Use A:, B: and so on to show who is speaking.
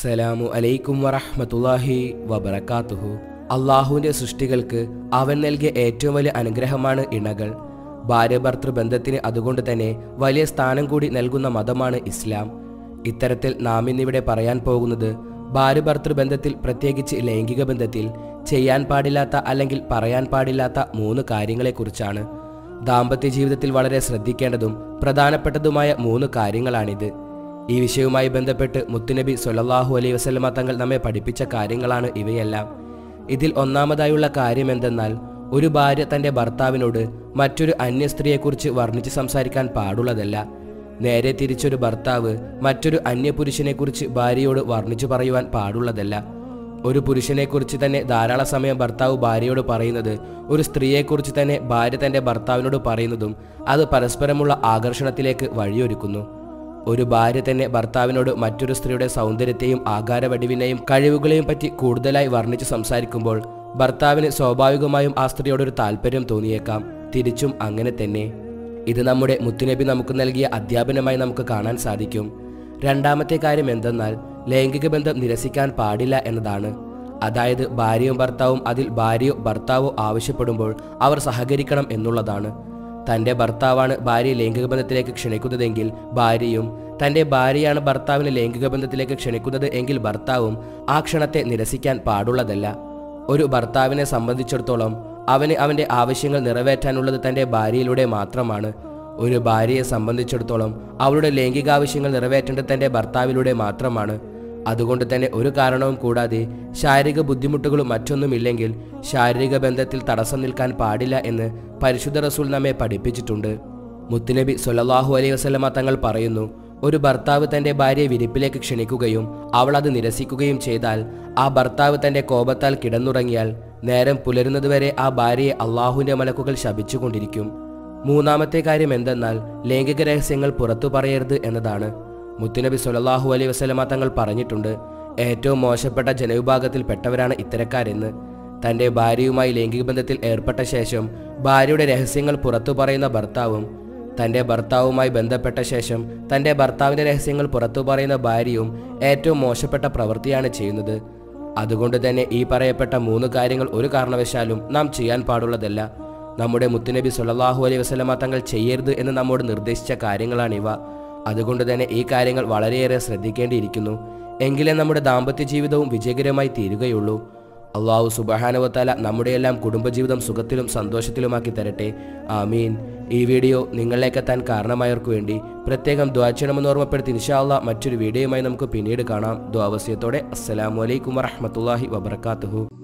A: അസ്സലാമു അലൈക്കും വറഹ്മത്തുള്ളാഹി വബറകാതുഹു അള്ളാഹുവിൻ്റെ സൃഷ്ടികൾക്ക് അവൻ നൽകിയ ഏറ്റവും വലിയ അനുഗ്രഹമാണ് ഇണകൾ ഭാര്യ ഭർത്തൃ ബന്ധത്തിന് അതുകൊണ്ട് തന്നെ വലിയ സ്ഥാനം കൂടി നൽകുന്ന മതമാണ് ഇസ്ലാം ഇത്തരത്തിൽ നാം ഇന്നിവിടെ പറയാൻ പോകുന്നത് ഭാര്യ ഭർത്തൃ ബന്ധത്തിൽ പ്രത്യേകിച്ച് ലൈംഗിക ബന്ധത്തിൽ ചെയ്യാൻ പാടില്ലാത്ത അല്ലെങ്കിൽ പറയാൻ പാടില്ലാത്ത മൂന്ന് കാര്യങ്ങളെക്കുറിച്ചാണ് ദാമ്പത്യ ജീവിതത്തിൽ വളരെ ശ്രദ്ധിക്കേണ്ടതും പ്രധാനപ്പെട്ടതുമായ മൂന്ന് കാര്യങ്ങളാണിത് ഈ വിഷയവുമായി ബന്ധപ്പെട്ട് മുത്തുനബി സൊല്ലാഹു അലൈഹി വസല്ലമ തങ്ങൾ നമ്മെ പഠിപ്പിച്ച കാര്യങ്ങളാണ് ഇവയെല്ലാം ഇതിൽ ഒന്നാമതായുള്ള കാര്യം എന്തെന്നാൽ ഒരു ഭാര്യ തന്റെ ഭർത്താവിനോട് മറ്റൊരു അന്യ സ്ത്രീയെക്കുറിച്ച് വർണ്ണിച്ച് സംസാരിക്കാൻ പാടുള്ളതല്ല നേരെ തിരിച്ചൊരു ഭർത്താവ് മറ്റൊരു അന്യപുരുഷനെക്കുറിച്ച് ഭാര്യയോട് വർണ്ണിച്ചു പറയുവാൻ പാടുള്ളതല്ല ഒരു പുരുഷനെക്കുറിച്ച് തന്നെ ധാരാളം സമയം ഭർത്താവ് ഭാര്യയോട് പറയുന്നത് ഒരു സ്ത്രീയെക്കുറിച്ച് തന്നെ ഭാര്യ തന്റെ ഭർത്താവിനോട് പറയുന്നതും അത് പരസ്പരമുള്ള ആകർഷണത്തിലേക്ക് വഴിയൊരുക്കുന്നു ഒരു ഭാര്യ തന്നെ ഭർത്താവിനോട് മറ്റൊരു സ്ത്രീയുടെ സൗന്ദര്യത്തെയും ആകാരവടിവിനെയും കഴിവുകളെയും പറ്റി കൂടുതലായി വർണ്ണിച്ച് സംസാരിക്കുമ്പോൾ ഭർത്താവിന് സ്വാഭാവികമായും ആ സ്ത്രീയോടൊരു താല്പര്യം തോന്നിയേക്കാം തിരിച്ചും അങ്ങനെ തന്നെ ഇത് നമ്മുടെ മുത്തുനബി നമുക്ക് നൽകിയ അധ്യാപനമായി നമുക്ക് കാണാൻ സാധിക്കും രണ്ടാമത്തെ കാര്യം എന്തെന്നാൽ ലൈംഗിക ബന്ധം നിരസിക്കാൻ പാടില്ല എന്നതാണ് അതായത് ഭാര്യയും ഭർത്താവും അതിൽ ഭാര്യയോ ഭർത്താവോ ആവശ്യപ്പെടുമ്പോൾ അവർ സഹകരിക്കണം എന്നുള്ളതാണ് തന്റെ ഭർത്താവാണ് ഭാര്യയെ ലൈംഗിക ബന്ധത്തിലേക്ക് ക്ഷണിക്കുന്നതെങ്കിൽ ഭാര്യയും തന്റെ ഭാര്യയാണ് ഭർത്താവിനെ ലൈംഗിക ബന്ധത്തിലേക്ക് ക്ഷണിക്കുന്നത് എങ്കിൽ ഭർത്താവും ആ ക്ഷണത്തെ നിരസിക്കാൻ പാടുള്ളതല്ല ഒരു ഭർത്താവിനെ സംബന്ധിച്ചിടത്തോളം അവന് അവന്റെ ആവശ്യങ്ങൾ നിറവേറ്റാനുള്ളത് തന്റെ ഭാര്യയിലൂടെ മാത്രമാണ് ഒരു ഭാര്യയെ സംബന്ധിച്ചിടത്തോളം അവളുടെ ലൈംഗികാവശ്യങ്ങൾ നിറവേറ്റേണ്ടത് തന്റെ ഭർത്താവിലൂടെ മാത്രമാണ് അതുകൊണ്ട് തന്നെ ഒരു കാരണവും കൂടാതെ ശാരീരിക ബുദ്ധിമുട്ടുകളും മറ്റൊന്നുമില്ലെങ്കിൽ ശാരീരിക ബന്ധത്തിൽ തടസ്സം നിൽക്കാൻ പാടില്ല എന്ന് പരിശുദ്ധ റസൂൽ നമ്മെ പഠിപ്പിച്ചിട്ടുണ്ട് മുത്തുനബി സൊല്ലാഹു അലൈഹി വസല്ലമ തങ്ങൾ പറയുന്നു ഒരു ഭർത്താവ് തന്റെ ഭാര്യയെ വിരിപ്പിലേക്ക് ക്ഷണിക്കുകയും അവൾ അത് നിരസിക്കുകയും ചെയ്താൽ ആ ഭർത്താവ് തന്റെ കോപത്താൽ കിടന്നുറങ്ങിയാൽ നേരം പുലരുന്നതുവരെ ആ ഭാര്യയെ അള്ളാഹുവിന്റെ മലക്കുകൾ ശപിച്ചുകൊണ്ടിരിക്കും മൂന്നാമത്തെ കാര്യം എന്തെന്നാൽ ലൈംഗിക രഹസ്യങ്ങൾ പുറത്തു പറയരുത് എന്നതാണ് മുത്തുനബി സൊല്ലാഹു അലൈഹി വസല്ലമ തങ്ങൾ പറഞ്ഞിട്ടുണ്ട് ഏറ്റവും മോശപ്പെട്ട ജനവിഭാഗത്തിൽപ്പെട്ടവരാണ് ഇത്തരക്കാരെന്ന് തന്റെ ഭാര്യയുമായി ലൈംഗിക ബന്ധത്തിൽ ഏർപ്പെട്ട ശേഷം ഭാര്യയുടെ രഹസ്യങ്ങൾ പുറത്തു പറയുന്ന ഭർത്താവും തന്റെ ഭർത്താവുമായി ബന്ധപ്പെട്ട ശേഷം തന്റെ ഭർത്താവിന്റെ രഹസ്യങ്ങൾ പുറത്തു പറയുന്ന ഭാര്യയും ഏറ്റവും മോശപ്പെട്ട പ്രവൃത്തിയാണ് ചെയ്യുന്നത് അതുകൊണ്ട് തന്നെ ഈ പറയപ്പെട്ട മൂന്ന് കാര്യങ്ങൾ ഒരു കാരണവശാലും നാം ചെയ്യാൻ പാടുള്ളതല്ല നമ്മുടെ മുത്തുനബി സൊല്ലാഹു അലൈഹി വസല്ലമ തങ്ങൾ ചെയ്യരുത് എന്ന് നമ്മോട് നിർദ്ദേശിച്ച കാര്യങ്ങളാണിവ അതുകൊണ്ട് തന്നെ ഈ കാര്യങ്ങൾ വളരെയേറെ ശ്രദ്ധിക്കേണ്ടിയിരിക്കുന്നു എങ്കിലേ നമ്മുടെ ദാമ്പത്യ ജീവിതവും വിജയകരമായി തീരുകയുള്ളൂ അള്ളാഹു സുബഹാനവത്താല നമ്മുടെയെല്ലാം കുടുംബജീവിതം സുഖത്തിലും സന്തോഷത്തിലുമാക്കി തരട്ടെ ആമീൻ ഈ വീഡിയോ നിങ്ങളിലേക്കെത്താൻ കാരണമായവർക്ക് വേണ്ടി പ്രത്യേകം ദ്വാചണമെന്ന് ഓർമ്മപ്പെടുത്തി ഇൻഷാല്ല മറ്റൊരു വീഡിയോയുമായി നമുക്ക് പിന്നീട് കാണാം ദ്വാവസ്യത്തോടെ അസ്സലാമു അലൈക്കും വറഹമത്തല്ലാഹി വബർക്കാത്തുഹു